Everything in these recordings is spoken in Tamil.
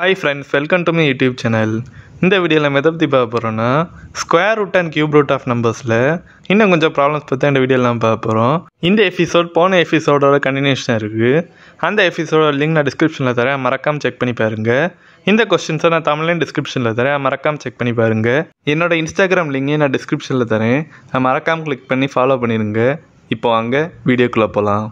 Hi friends welcome to me YouTube channel இந்த வீடியோவில் நம்ம எதை பற்றி பார்க்க போகிறோன்னா square root and cube root of நம்பர்ஸில் இன்னும் கொஞ்சம் ப்ராப்ளம்ஸ் பற்றி இந்த வீடியோவில் நம்ம பார்க்க போகிறோம் இந்த எபிசோட் போன எபிசோடோட கண்டினியூஷன் இருக்குது அந்த எபிசோட லிங்க் நான் டிஸ்கிரிப்ஷனில் தரேன் மறக்காமல் செக் பண்ணி பாருங்கள் இந்த கொஸ்டின்ஸை நான் தமிழ்லையும் டிஸ்கிரிப்ஷனில் தரேன் மறக்காமல் செக் பண்ணி பாருங்கள் என்னோட இன்ஸ்டாகிராம் லிங்கையும் நான் டிஸ்கிரிப்ஷனில் தரேன் நான் மறக்காமல் கிளிக் பண்ணி ஃபாலோ பண்ணிடுங்க இப்போ வாங்க வீடியோக்குள்ளே போகலாம்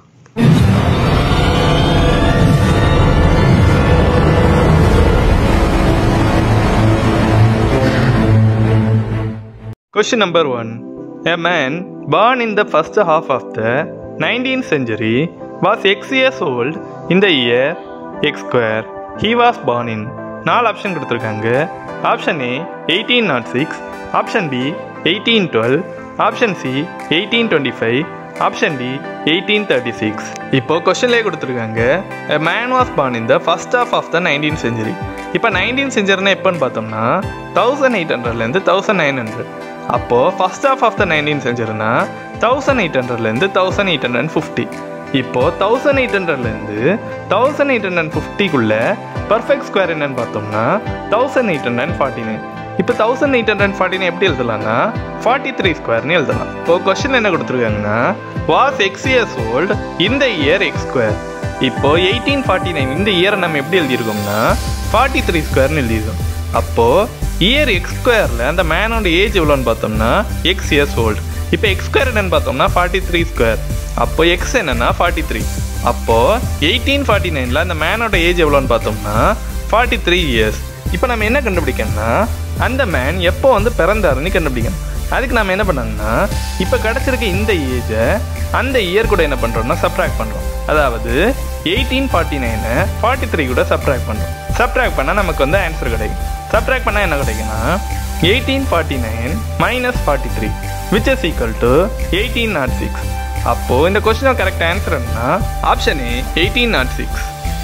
Question number one. A man born in the first half of the 19th century was X years old in the year X square. He was born in. நாலு ஆப்ஷன் கொடுத்துருக்காங்க option A eighteen nought six option B eighteen twelve option C eighteen twenty five option D eighteen thirty six இப்போ கொஸ்டின்லேயே கொடுத்துருக்காங்க A man was born in the first half of the 19th century இப்போ நைன்டீன் செஞ்சுரினா எப்போன்னு பார்த்தோம்னா தௌசண்ட் எயிட் ஹண்ட்ரட்லேருந்து தௌசண்ட் நைன் ஹண்ட்ரட் அப்போது first half of the nineteen செஞ்சுரினா தௌசண்ட் எயிட் ஹண்ட்ரட்லேருந்து தௌசண்ட் எயிட் ஹண்ட்ரட் ஃபிஃப்டி இப்போது தௌசண்ட் எயிட் ஹண்ட்ரட்லேருந்து தௌசண்ட் எயிட் ஹண்ட்ரட் ஃபிஃப்டிக்குள்ளே பர்ஃபெக்ட் ஸ்கொயர் என்னன்னு பார்த்தோம்னா thousand eight hundred forty nine இப்போ தௌசண்ட் எயிட் ஹண்ட்ரட் ஃபார்ட்டின் எப்படி எழுதலாம்னா ஃபார்ட்டி த்ரீ ஸ்கொயர்னு எழுதலாம் இப்போ கொஸ்டின் என்ன கொடுத்துருக்காங்கன்னா வாஸ் எக்ஸ் இயர்ஸ் ஓல்டு இந்த இயர் எக்ஸ் ஸ்கொயர் இப்போ எயிட்டீன் ஃபார்ட்டி நைன் இந்த இயரை நம்ம எப்படி எழுதியிருக்கோம்னா ஃபார்ட்டி த்ரீ ஸ்கொயர்னு எழுதியிருக்கோம் அப்போ இயர் எக்ஸ் ஸ்கொயரில் அந்த மேனோட ஏஜ் எவ்வளோன்னு பார்த்தோம்னா எக்ஸ் இயர்ஸ் ஓல்டு இப்போ எக்ஸ் ஸ்கொயர் என்னன்னு பார்த்தோம்னா ஃபார்ட்டி த்ரீ ஸ்கொயர் அப்போ எக்ஸ் என்னன்னா ஃபார்ட்டி த்ரீ அப்போ எயிட்டீன் ஃபார்ட்டி நைனில் அந்த மேனோட ஏஜ் எவ்வளோன்னு பார்த்தோம்னா ஃபார்ட்டி த்ரீ இயர்ஸ் இப்போ நம்ம என்ன கண்டுபிடிக்கணும்னா அந்த மேன் எப்போ வந்து பிறந்தாருன்னு கண்டுபிடிக்கணும் அதுக்கு நம்ம என்ன பண்ணோம்னா இப்போ கிடச்சிருக்க இந்த ஏஜை அந்த இயர் கூட என்ன பண்ணுறோம்னா சப்ட்ராக்ட் பண்ணுறோம் அதாவது எயிட்டீன் ஃபார்ட்டி நைனை ஃபார்ட்டி த்ரீ கூட சப்ட்ராக்ட் பண்ணுறோம் சப்ட்ராக்ட் பண்ணால் நமக்கு வந்து ஆன்சர் கிடைக்கும் சப்ட்ராக்ட் பண்ணால் என்ன கிடைக்குன்னா eighteen forty nine minus forty three which is equal to eighteen nought six அப்போது இந்த கொஸ்டினோட கரெக்ட் ஆன்சர் என்ன option A eighteen nought six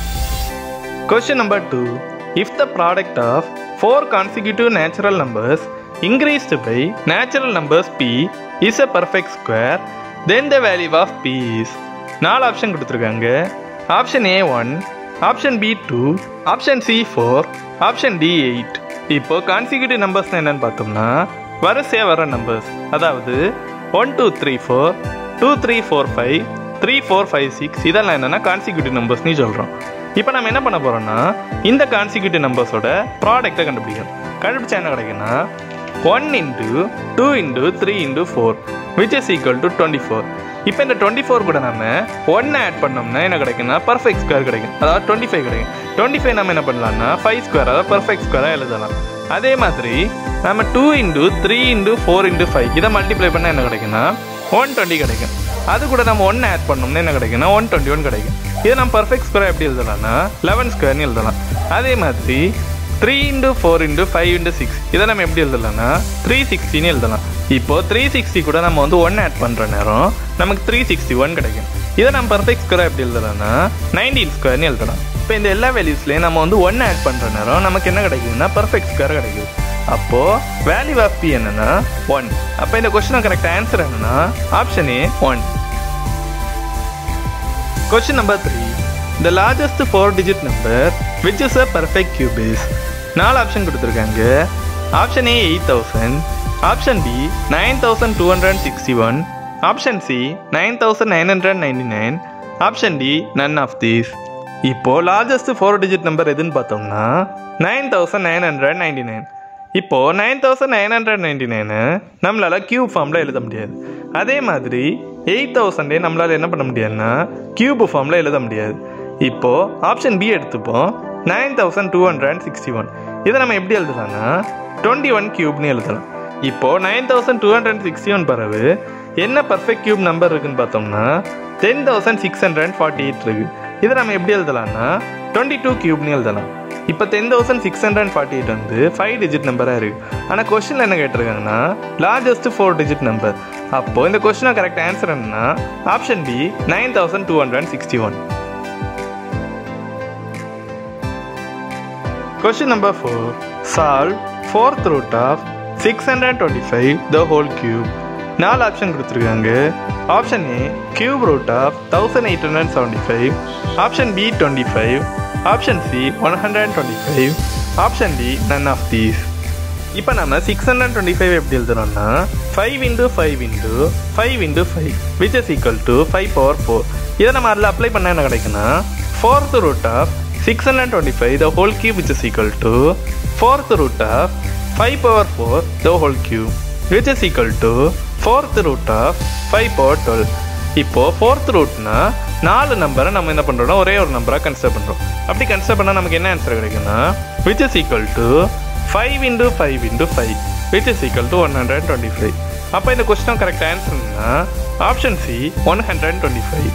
Question number 2. If the product of four consecutive natural numbers increased by natural numbers p is a perfect square, then the value of p is நாலு ஆப்ஷன் கொடுத்துருக்காங்க option A one option B two option C four option D eight இப்போ கான்சிக்யூட்டிவ் நம்பர்ஸ் என்னன்னு பார்த்தோம்னா வரிசையாக வர நம்பர்ஸ் அதாவது one two three four two three four five three four five six இதெல்லாம் என்னென்னா கான்சிக்யூட்டிவ் நம்பர்ஸ்னு சொல்கிறோம் இப்போ நம்ம என்ன பண்ண போகிறோம்னா இந்த கான்சிக்யூட்டிவ் நம்பர்ஸோட ப்ராடக்ட்டை கண்டுபிடிக்கணும் கண்டுபிடிச்சா என்ன கிடைக்குன்னா one into two into three into four which is equal to twenty four இப்போ இந்த டுவெண்ட்டி ஃபோர் கூட நம்ம ஒன்று ஆட் பண்ணோம்னா என்ன கிடைக்குன்னா பர்ஃபெக்ட் ஸ்கொயர் கிடைக்கும் அதாவது டுவெண்ட்டி ஃபைவ் கிடைக்கும் டுவெண்ட்டி ஃபைவ் நம்ம என்ன பண்ணலாம்னா ஃபைவ் ஸ்கொயர் அதாவது பர்ஃபெக்ட் ஸ்கொயராக எழுதலாம் அதே மாதிரி நம்ம two into three into four into five இதை மல்டிப்ளை பண்ணால் என்ன கிடைக்குன்னா ஒன் டுவெண்ட்டி கிடைக்கும் அது கூட நம்ம ஒன்று ஆட் பண்ணோம்னா என்ன கிடைக்குன்னா ஒன் டுவெண்ட்டி ஒன் கிடைக்கும் இதை நம்ம பர்ஃபெக்ட் ஸ்கொயர் எப்படி எழுதலாம்னா லெவன் ஸ்கொயர்னு எழுதலாம் அதே மாதிரி three into four into five into six இதை நம்ம எப்படி எழுதலாம்னா த்ரீ சிக்ஸ்டின்னு எழுதலாம் இப்போ த்ரீ சிக்ஸ்டி கூட நம்ம வந்து ஒன் ஆட் பண்ணுற நேரம் நமக்கு த்ரீ சிக்ஸ்டி ஒன் கிடைக்கும் இதை நம்ம பர்ஃபெக்ட் ஸ்கொயர் எப்படி எழுதலாம்னா நைன்டீன் ஸ்கொயர்னு எழுதலாம் இப்போ இந்த எல்லா வேல்யூஸ்லேயும் நம்ம வந்து ஒன் ஆட் பண்ணுற நேரம் நமக்கு என்ன கிடைக்குதுன்னா பர்ஃபெக்ட் ஸ்கொயர் கிடைக்குது அப்போது வேல்யூ ஆஃப் பி என்னன்னா ஒன் அப்போ இந்த கொஸ்டின் கரெக்ட் ஆன்சர் என்னன்னா option A one Question number 3. The largest four digit number which is a perfect cube is நாலு ஆப்ஷன் கொடுத்துருக்காங்க option A eight thousand option B nine thousand two hundred sixty one option C nine thousand nine hundred ninety nine option D none of these இப்போ லார்ஜஸ்ட் ஃபோர் டிஜிட் நம்பர் எதுன்னு பார்த்தோம்னா nine thousand nine hundred ninety nine இப்போ nine thousand nine hundred ninety nine நம்மளால கியூப் ஃபார்மில் எழுத முடியாது அதே மாதிரி எயிட் தௌசண்டே நம்மளால் என்ன பண்ண முடியாதுன்னா கியூப் ஃபார்மில் எழுத முடியாது இப்போ ஆப்ஷன் பி எடுத்துப்போம் nine thousand two hundred sixty one இதை நம்ம எப்படி எழுதலாம்னா டுவெண்ட்டி ஒன் கியூப்னு எழுதலாம் இப்போ nine thousand two hundred sixty one பிறகு என்ன பர்ஃபெக்ட் கியூப் நம்பர் இருக்குன்னு பார்த்தோம்னா ten thousand six hundred forty eight இருக்கு இதை நம்ம எப்படி எழுதலாம்னா டுவெண்ட்டி டூ கியூப்னு எழுதலாம் இப்போ ten thousand six hundred forty eight வந்து ஃபைவ் டிஜிட் நம்பராக இருக்குது ஆனால் கொஸ்டினில் என்ன கேட்டிருக்காங்கன்னா லார்ஜஸ்ட் ஃபோர் டிஜிட் நம்பர் அப்போது இந்த கொஸ்டினை கரெக்ட் ஆன்சர் என்னன்னா option B nine thousand two hundred sixty one question number four solve fourth root of six hundred twenty five the whole cube நாலு ஆப்ஷன் கொடுத்துருக்காங்க option A cube root of thousand eight hundred seventy five option B twenty five option C one hundred twenty five option D none of these இப்போ நம்ம சிக்ஸ் ஹண்ட்ரட் டுவெண்ட்டி ஃபைவ் எப்படி எழுதுறோம்னா five into five into five into five which is equal to five power four இதை நம்ம அதில் அப்ளை பண்ண என்ன கிடைக்குன்னா fourth root of six hundred twenty five the whole cube which is equal to fourth root of five power four the whole cube which is equal to fourth root of five power twelve இப்போது ஃபோர்த் ரூட்னா நாலு நம்பரை நம்ம என்ன பண்ணுறோம்னா ஒரே ஒரு நம்பராக கன்சிடர் பண்ணுறோம் அப்படி கன்சிடர் பண்ணால் நமக்கு என்ன ஆன்சர் கிடைக்குன்னா which is equal to five into five into five which is equal to one hundred twenty five அப்போ இந்த கொஸ்டின் கரெக்ட் ஆன்சர்னா option C one hundred twenty five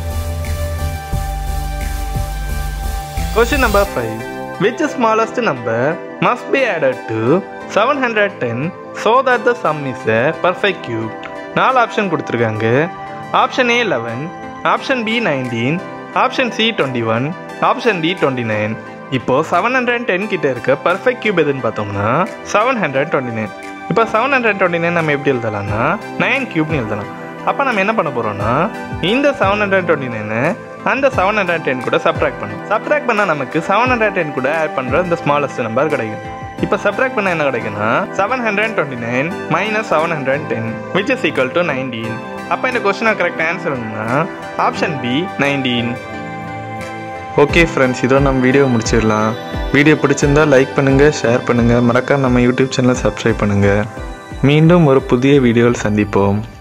Question number 5. Which smallest number must be added to 710 so that the sum is a perfect cube? நாலு ஆப்ஷன் கொடுத்துருக்காங்க option A eleven option B nineteen option C twenty one option D twenty nine இப்போ செவன் ஹண்ட்ரட் டென் கிட்ட இருக்க பர்ஃபெக்ட் கியூப் எதுன்னு பார்த்தோம்னா செவன் ஹண்ட்ரட் டுவெண்ட்டி நைன் இப்போ செவன் ஹண்ட்ரட் டுவெண்ட்டி நைன் நம்ம எப்படி எழுதலாம்னா நைன் கியூப்னு எழுதலாம் அப்போ நம்ம என்ன பண்ண போகிறோம்னா இந்த செவன் ஹண்ட்ரட் டுவெண்ட்டி நைனை அந்த செவன் ஹண்ட்ரட் டென் கூட சப்ட்ராக்ட் பண்ணும் சப்ட்ராக்ட் பண்ணால் நமக்கு செவன் ஹண்ட்ரட் டென் கூட ஆட் பண்ணுற இந்த ஸ்மாலஸ்ட் நம்பர் கிடைக்கும் இப்போ சப்ட்ராக்ட் பண்ண என்ன கிடைக்குன்னா seven hundred twenty nine minus seven hundred ten which is equal to nineteen அப்போ இந்த கொஸ்டினை கரெக்ட் ஆன்சர் என்னன்னா option B nineteen okay friends இதோ நம்ம வீடியோ முடிச்சிடலாம் வீடியோ பிடிச்சிருந்தா லைக் பண்ணுங்கள் ஷேர் பண்ணுங்கள் மறக்காம நம்ம யூடியூப் சேனலை சப்ஸ்கிரைப் பண்ணுங்கள் மீண்டும் ஒரு புதிய வீடியோவில் சந்திப்போம்